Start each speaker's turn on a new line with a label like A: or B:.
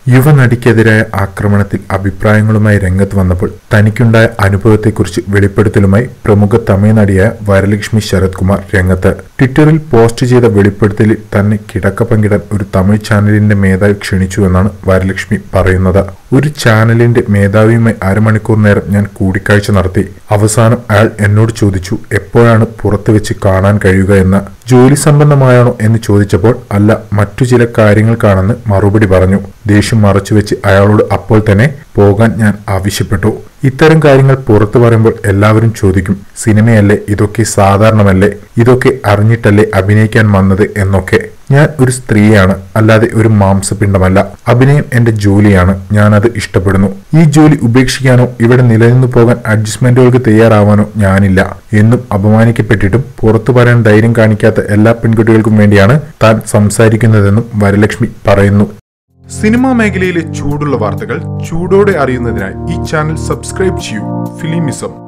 A: യുവനടിക്കെതിരായ ആക്രമണത്തിൽ അഭിപ്രായങ്ങളുമായി രംഗത്ത് വന്നപ്പോൾ തനിക്കുണ്ടായ അനുഭവത്തെക്കുറിച്ച് വെളിപ്പെടുത്തലുമായി പ്രമുഖ തമിഴ് നടിയായ വരലക്ഷ്മി ശരത് കുമാർ രംഗത്ത് ട്വിറ്ററിൽ പോസ്റ്റ് ചെയ്ത വെളിപ്പെടുത്തലിൽ തന്നെ കിടക്ക പങ്കിടാൻ ഒരു തമിഴ് ചാനലിന്റെ മേധാവി ക്ഷണിച്ചുവെന്നാണ് വരലക്ഷ്മി പറയുന്നത് ഒരു ചാനലിന്റെ മേധാവിയുമായി അരമണിക്കൂർ നേരം ഞാൻ കൂടിക്കാഴ്ച നടത്തി അവസാനം അയാൾ എന്നോട് ചോദിച്ചു എപ്പോഴാണ് പുറത്തു വെച്ച് കാണാൻ കഴിയുക എന്ന് ജോലി സംബന്ധമായാണോ എന്ന് ചോദിച്ചപ്പോൾ അല്ല മറ്റു ചില കാര്യങ്ങൾക്കാണെന്ന് മറുപടി പറഞ്ഞു ദേഷ്യം മറച്ചുവെച്ച് അയാളോട് അപ്പോൾ തന്നെ പോകാൻ ഞാൻ ആവശ്യപ്പെട്ടു ഇത്തരം കാര്യങ്ങൾ പുറത്തു പറയുമ്പോൾ എല്ലാവരും ചോദിക്കും സിനിമയല്ലേ ഇതൊക്കെ സാധാരണമല്ലേ ഇതൊക്കെ അറിഞ്ഞിട്ടല്ലേ അഭിനയിക്കാൻ വന്നത് എന്നൊക്കെ ഞാൻ ഒരു സ്ത്രീയാണ് അല്ലാതെ ഒരു മാംസപിണ്ഡമല്ല അഭിനയം എന്റെ ജോലിയാണ് ഞാനത് ഇഷ്ടപ്പെടുന്നു ഈ ജോലി ഉപേക്ഷിക്കാനോ ഇവിടെ നിലനിന്നു പോകാൻ അഡ്ജസ്റ്റ്മെന്റുകൾക്ക് തയ്യാറാവാനോ ഞാനില്ല എന്നും അപമാനിക്കപ്പെട്ടിട്ടും പുറത്തു പറയാൻ ധൈര്യം കാണിക്കാത്ത എല്ലാ പെൺകുട്ടികൾക്കും വേണ്ടിയാണ് താൻ സംസാരിക്കുന്നതെന്നും വരലക്ഷ്മി പറയുന്നു സിനിമാ മേഖലയിലെ ചൂടുള്ള വാർത്തകൾ ചൂടോടെ അറിയുന്നതിനായി ഈ ചാനൽ സബ്സ്ക്രൈബ് ചെയ്യൂ ഫിലിമിസം